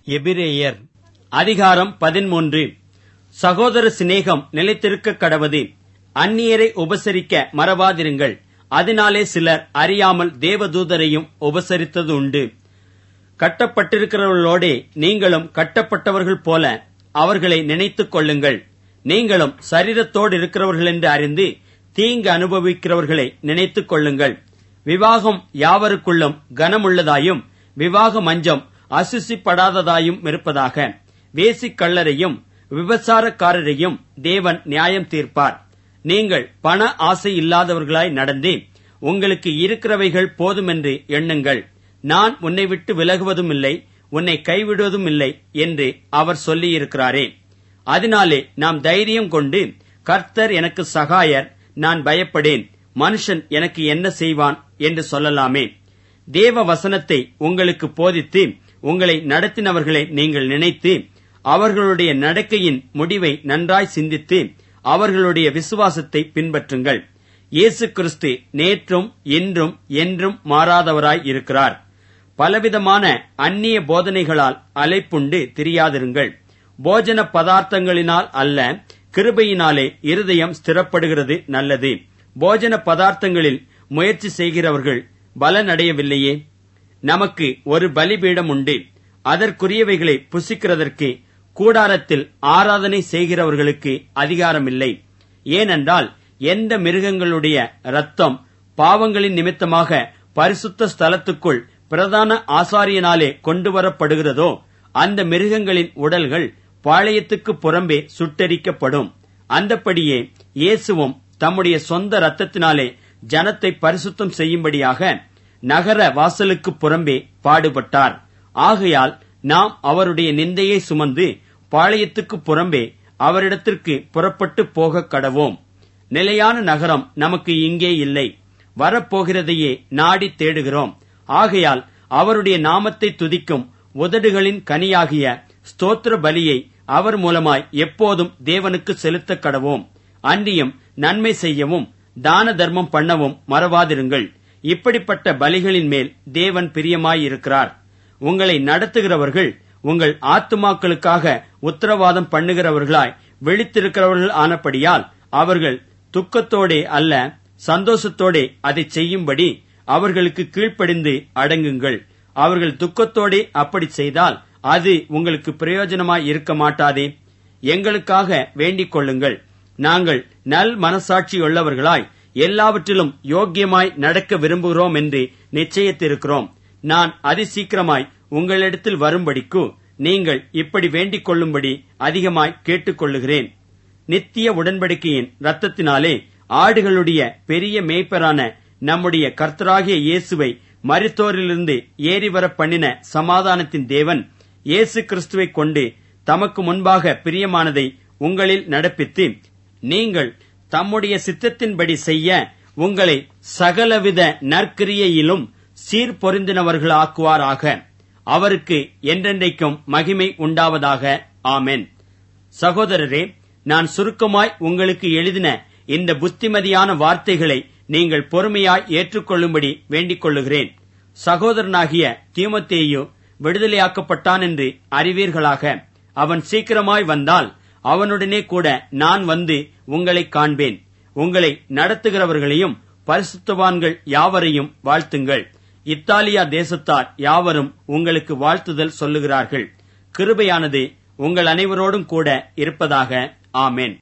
எபிரேயர் அதிகாரம் பதிமூன்று சகோதர சிநேகம் நிலைத்திருக்க கடவது அந்நியரை உபசரிக்க மறவாதிருங்கள் அதனாலே சிலர் அறியாமல் தேவதூதரையும் உபசரித்தது உண்டு கட்டப்பட்டிருக்கிறவர்களோடே நீங்களும் கட்டப்பட்டவர்கள் போல அவர்களை நினைத்துக் கொள்ளுங்கள் நீங்களும் சரீரத்தோடு இருக்கிறவர்கள் என்று அறிந்து தீங்கு அனுபவிக்கிறவர்களை நினைத்துக் கொள்ளுங்கள் விவாகம் யாவருக்குள்ளும் கனமுள்ளதாயும் விவாக மஞ்சம் அசுசிப்படாததாயும் இருப்பதாக வேசிக்கள்ளரையும் விபச்சாரக்காரரையும் தேவன் நியாயம் தீர்ப்பார் நீங்கள் பண ஆசை இல்லாதவர்களாய் நடந்து உங்களுக்கு இருக்கிறவைகள் போதுமென்று எண்ணுங்கள் நான் உன்னை விட்டு விலகுவதும் இல்லை உன்னை கைவிடுவதும் இல்லை என்று அவர் சொல்லியிருக்கிறாரே அதனாலே நாம் தைரியம் கொண்டு கர்த்தர் எனக்கு சகாயர் நான் பயப்படேன் மனுஷன் எனக்கு என்ன செய்வான் என்று சொல்லலாமே தேவ வசனத்தை உங்களுக்கு போதித்து உங்களை நடத்தினவர்களை நீங்கள் நினைத்து அவர்களுடைய நடக்கையின் முடிவை நன்றாய் சிந்தித்து அவர்களுடைய விசுவாசத்தை பின்பற்றுங்கள் இயேசு கிறிஸ்து நேற்றும் இன்றும் என்றும் மாறாதவராய் இருக்கிறார் பலவிதமான அந்நிய போதனைகளால் அலைப்புண்டு திரியாதிருங்கள் போஜன பதார்த்தங்களினால் அல்ல கிருபையினாலே இருதயம் ஸ்திரப்படுகிறது நல்லது போஜன பதார்த்தங்களில் முயற்சி செய்கிறவர்கள் பலனடையவில்லையே நமக்கு ஒரு பலிபீடம் உண்டு அதற்குரியவைகளை புசிக்கிறதற்கு கூடாரத்தில் ஆராதனை செய்கிறவர்களுக்கு அதிகாரமில்லை ஏனென்றால் எந்த மிருகங்களுடைய ரத்தம் பாவங்களின் நிமித்தமாக பரிசுத்த ஸ்தலத்துக்குள் பிரதான ஆசாரியனாலே கொண்டு வரப்படுகிறதோ அந்த மிருகங்களின் உடல்கள் பாளையத்துக்கு புறம்பே சுட்டரிக்கப்படும் அந்தப்படியே இயேசுவும் தம்முடைய சொந்த ரத்தத்தினாலே ஜனத்தை பரிசுத்தம் செய்யும்படியாக நகர வாசலுக்கு புறம்பே பாடுபட்டார் ஆகையால் நாம் அவருடைய நிந்தையை சுமந்து பாளையத்துக்கு புறம்பே அவரிடத்திற்கு புறப்பட்டு போக கடவோம் நிலையான நகரம் நமக்கு இங்கே இல்லை வரப்போகிறதையே நாடி தேடுகிறோம் ஆகையால் அவருடைய நாமத்தை துதிக்கும் உதடுகளின் கனியாகிய ஸ்தோத்திர பலியை அவர் மூலமாய் எப்போதும் தேவனுக்கு செலுத்த கடவோம் அன்றியும் நன்மை செய்யவும் தான தர்மம் பண்ணவும் மறவாதிருங்கள் இப்படிப்பட்ட பலிகளின் மேல் தேவன் பிரியமாயிருக்கிறார் உங்களை நடத்துகிறவர்கள் உங்கள் ஆத்துமாக்களுக்காக உத்தரவாதம் பண்ணுகிறவர்களாய் விழித்திருக்கிறவர்கள் ஆனபடியால் அவர்கள் துக்கத்தோடே அல்ல சந்தோஷத்தோடே அதை செய்யும்படி அவர்களுக்கு கீழ்ப்படிந்து அடங்குங்கள் அவர்கள் துக்கத்தோடே அப்படி செய்தால் அது உங்களுக்கு பிரயோஜனமாய் இருக்க மாட்டாதே எங்களுக்காக வேண்டிக் கொள்ளுங்கள் நாங்கள் நல் மனசாட்சியுள்ளவர்களாய் எல்லாவற்றிலும் யோக்கியமாய் நடக்க விரும்புகிறோம் என்று நிச்சயித்திருக்கிறோம் நான் அதிசீக்கிரமாய் உங்களிடத்தில் வரும்படிக்கு நீங்கள் இப்படி வேண்டிக் கொள்ளும்படி அதிகமாய் கேட்டுக்கொள்ளுகிறேன் நித்திய உடன்படிக்கையின் ரத்தத்தினாலே ஆடுகளுடைய பெரிய மேய்ப்பரான நம்முடைய கர்த்தராகிய இயேசுவை மரித்தோரிலிருந்து ஏறிவர பண்ணின சமாதானத்தின் தேவன் இயேசு கிறிஸ்துவை கொண்டு தமக்கு முன்பாக பிரியமானதை உங்களில் நடப்பித்து நீங்கள் தம்முடைய சித்தத்தின்படி செய்ய உங்களை சகலவித நற்கிரியையிலும் சீர்பொருந்தினவர்களாக்குவாராக அவருக்கு என்றென்றைக்கும் மகிமை உண்டாவதாக ஆமென் சகோதரரே நான் சுருக்கமாய் உங்களுக்கு எழுதின இந்த புத்திமதியான வார்த்தைகளை நீங்கள் பொறுமையாய் ஏற்றுக்கொள்ளும்படி வேண்டிக் கொள்ளுகிறேன் சகோதரனாகிய தீமத்தேயு விடுதலையாக்கப்பட்டான் என்று அறிவீர்களாக அவன் சீக்கிரமாய் வந்தால் அவனுடனே கூட நான் வந்து உங்களை காண்பேன் உங்களை நடத்துகிறவர்களையும் பரிசுத்தவான்கள் யாவரையும் வாழ்த்துங்கள் இத்தாலியா தேசத்தார் யாவரும் உங்களுக்கு வாழ்த்துதல் சொல்லுகிறார்கள் கிருபையானது உங்கள் அனைவரோடும் கூட இருப்பதாக ஆமேன்